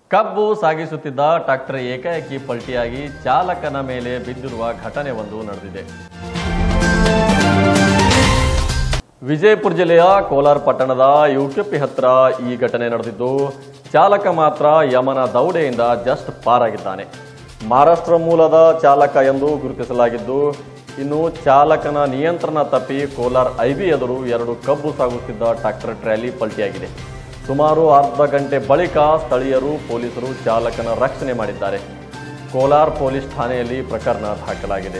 ಕಬ್ಬು ಸಾಗಿಸುತ್ತಿದ್ದ ಟ್ರಾಕ್ಟರ್ ಏಕಾಏಕಿ ಪಲ್ಟಿಯಾಗಿ ಚಾಲಕನ ಮೇಲೆ ಬಿದ್ದಿರುವ ಘಟನೆ ಒಂದು ನಡೆದಿದೆ ವಿಜಯಪುರ ಜಿಲ್ಲೆಯ ಕೋಲಾರ ಪಟ್ಟಣದ ಯುಕೆಪಿ ಹತ್ರ ಈ ಘಟನೆ ನಡೆದಿದ್ದು ಚಾಲಕ ಮಾತ್ರ ಯಮನ ದೌಡೆಯಿಂದ ಜಸ್ಟ್ ಪಾರಾಗಿದ್ದಾನೆ ಮಹಾರಾಷ್ಟ್ರ ಮೂಲದ ಚಾಲಕ ಎಂದು ಗುರುತಿಸಲಾಗಿದ್ದು ಇನ್ನು ಚಾಲಕನ ನಿಯಂತ್ರಣ ತಪ್ಪಿ ಕೋಲಾರ ಐಬಿ ಎದುರು ಎರಡು ಕಬ್ಬು ಸಾಗುತ್ತಿದ್ದ ಟ್ರಾಕ್ಟರ್ ಟ್ರ್ಯಾಲಿ ಪಲ್ಟಿಯಾಗಿದೆ ಸುಮಾರು ಅರ್ಧ ಗಂಟೆ ಬಳಿಕ ಸ್ಥಳೀಯರು ಪೊಲೀಸರು ಚಾಲಕನ ರಕ್ಷಣೆ ಮಾಡಿದ್ದಾರೆ ಕೋಲಾರ ಪೊಲೀಸ್ ಠಾಣೆಯಲ್ಲಿ ಪ್ರಕರಣ ದಾಖಲಾಗಿದೆ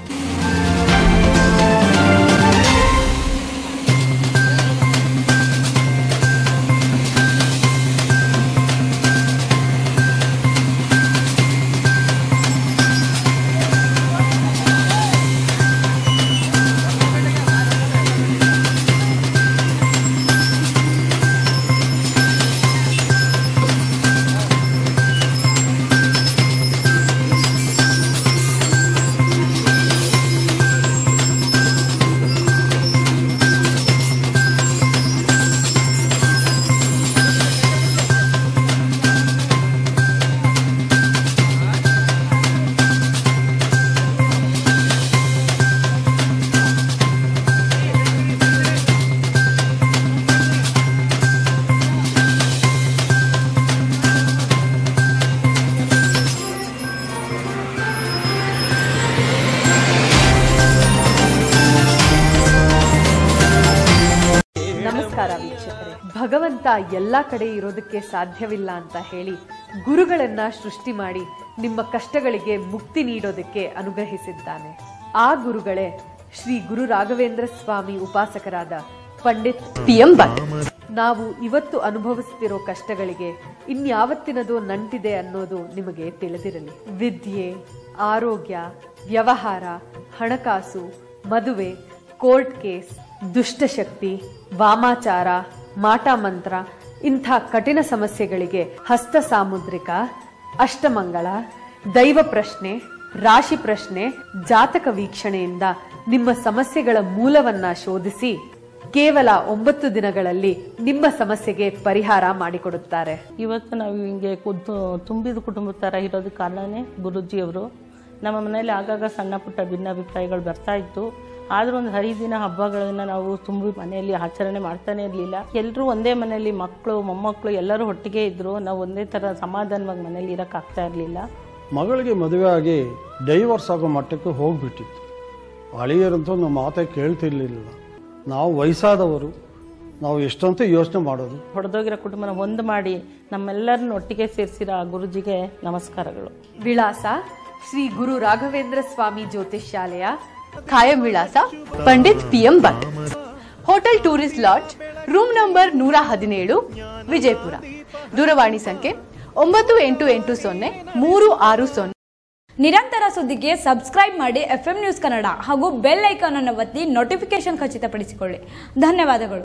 ನಮಸ್ಕಾರ ವೀಕ್ಷಕರೇ ಭಗವಂತ ಎಲ್ಲ ಕಡೆ ಇರೋದಕ್ಕೆ ಸಾಧ್ಯವಿಲ್ಲ ಅಂತ ಹೇಳಿ ಗುರುಗಳನ್ನ ಸೃಷ್ಟಿ ಮಾಡಿ ನಿಮ್ಮ ಕಷ್ಟಗಳಿಗೆ ಮುಕ್ತಿ ನೀಡೋದಕ್ಕೆ ಅನುಗ್ರಹಿಸಿದ್ದಾನೆ ಆ ಗುರುಗಳೇ ಶ್ರೀ ಗುರು ರಾಘವೇಂದ್ರ ಸ್ವಾಮಿ ಉಪಾಸಕರಾದ ಪಂಡಿತ್ ಪಿ ಎಂ ಭಟ್ ನಾವು ಇವತ್ತು ಅನುಭವಿಸ್ತಿರೋ ಕಷ್ಟಗಳಿಗೆ ಇನ್ಯಾವತ್ತಿನದೋ ನಂಟಿದೆ ಅನ್ನೋದು ನಿಮಗೆ ತಿಳಿದಿರಲಿ ವಿದ್ಯೆ ಆರೋಗ್ಯ ವ್ಯವಹಾರ ಹಣಕಾಸು ಮದುವೆ ಕೋರ್ಟ್ ಕೇಸ್ ದುಷ್ಟಶಕ್ತಿ ವಾಮಾಚಾರ ಮಾಟಮಂತ್ರ ಇಂಥ ಕಠಿಣ ಸಮಸ್ಯೆಗಳಿಗೆ ಹಸ್ತ ಸಾಮುದ್ರಿಕ ಅಷ್ಟಮಂಗಳ ದೈವ ಪ್ರಶ್ನೆ ರಾಶಿ ಪ್ರಶ್ನೆ ಜಾತಕ ವೀಕ್ಷಣೆಯಿಂದ ನಿಮ್ಮ ಸಮಸ್ಯೆಗಳ ಮೂಲವನ್ನ ಶೋಧಿಸಿ ಕೇವಲ ಒಂಬತ್ತು ದಿನಗಳಲ್ಲಿ ನಿಮ್ಮ ಸಮಸ್ಯೆಗೆ ಪರಿಹಾರ ಮಾಡಿಕೊಡುತ್ತಾರೆ ಇವತ್ತು ನಾವು ಹಿಂಗೆ ಕುದ್ದು ತುಂಬಿದ ಕುಟುಂಬದ ಥರ ಇರೋದಕ್ಕೆ ಕಾರಣನೇ ಗುರುಜಿಯವರು ನಮ್ಮ ಮನೇಲಿ ಆಗಾಗ ಸಣ್ಣ ಪುಟ್ಟ ಭಿನ್ನಾಭಿಪ್ರಾಯಗಳು ಬರ್ತಾ ಇತ್ತು ಆದರೂ ಒಂದು ಹರಿದಿನ ಹಬ್ಬಗಳನ್ನ ನಾವು ತುಂಬಿ ಮನೆಯಲ್ಲಿ ಆಚರಣೆ ಮಾಡ್ತಾನೆ ಇರಲಿಲ್ಲ ಎಲ್ಲರೂ ಒಂದೇ ಮನೆಯಲ್ಲಿ ಮಕ್ಕಳು ಮೊಮ್ಮಕ್ಕಳು ಎಲ್ಲರೂ ಒಟ್ಟಿಗೆ ಇದ್ದರು ನಾವು ಒಂದೇ ಥರ ಸಮಾಧಾನವಾಗಿ ಮನೇಲಿ ಇರೋಕ್ಕಾಗ್ತಾ ಇರಲಿಲ್ಲ ಮಗಳಿಗೆ ಮದುವೆ ಆಗಿ ಡೈವರ್ಸ್ ಆಗೋ ಮಟ್ಟಕ್ಕೆ ಹೋಗ್ಬಿಟ್ಟಿತ್ತು ಅಳಿಯರಂತೂ ನಮ್ಮ ಮಾತೇ ಕೇಳ್ತಿರ್ಲಿಲ್ಲ ನಾವು ವಯಸ್ಸಾದವರು ನಾವು ಎಷ್ಟಂತ ಯೋಚನೆ ಮಾಡೋದು ಹೊಡೆದೋಗಿರೋ ಕುಟುಂಬನ ಒಂದು ಮಾಡಿ ನಮ್ಮೆಲ್ಲರನ್ನ ಒಟ್ಟಿಗೆ ಸೇರಿಸಿರೋ ಆ ಗುರುಜಿಗೆ ನಮಸ್ಕಾರಗಳು ವಿಳಾಸ ಶ್ರೀ ಗುರು ರಾಘವೇಂದ್ರ ಸ್ವಾಮಿ ಜ್ಯೋತಿಷ್ಯಾಲಯ ಖಾಯಂ ವಿಳಾಸ Pandit P M Bhat hotel tourist lodge room number ನೂರ ಹದಿನೇಳು ವಿಜಯಪುರ ದೂರವಾಣಿ ಸಂಖ್ಯೆ ಒಂಬತ್ತು ಎಂಟು ಎಂಟು ಸೊನ್ನೆ ಮೂರು ಆರು ಸೊನ್ನೆ ನಿರಂತರ ಸುದ್ದಿಗೆ ಸಬ್ಸ್ಕ್ರೈಬ್ ಮಾಡಿ ಎಫ್ ನ್ಯೂಸ್ ಕನ್ನಡ ಹಾಗೂ ಬೆಲ್ ಐಕಾನ್ ಅನ್ನು ಒತ್ತಿ ನೋಟಿಫಿಕೇಶನ್ ಖಚಿತಪಡಿಸಿಕೊಳ್ಳಿ ಧನ್ಯವಾದಗಳು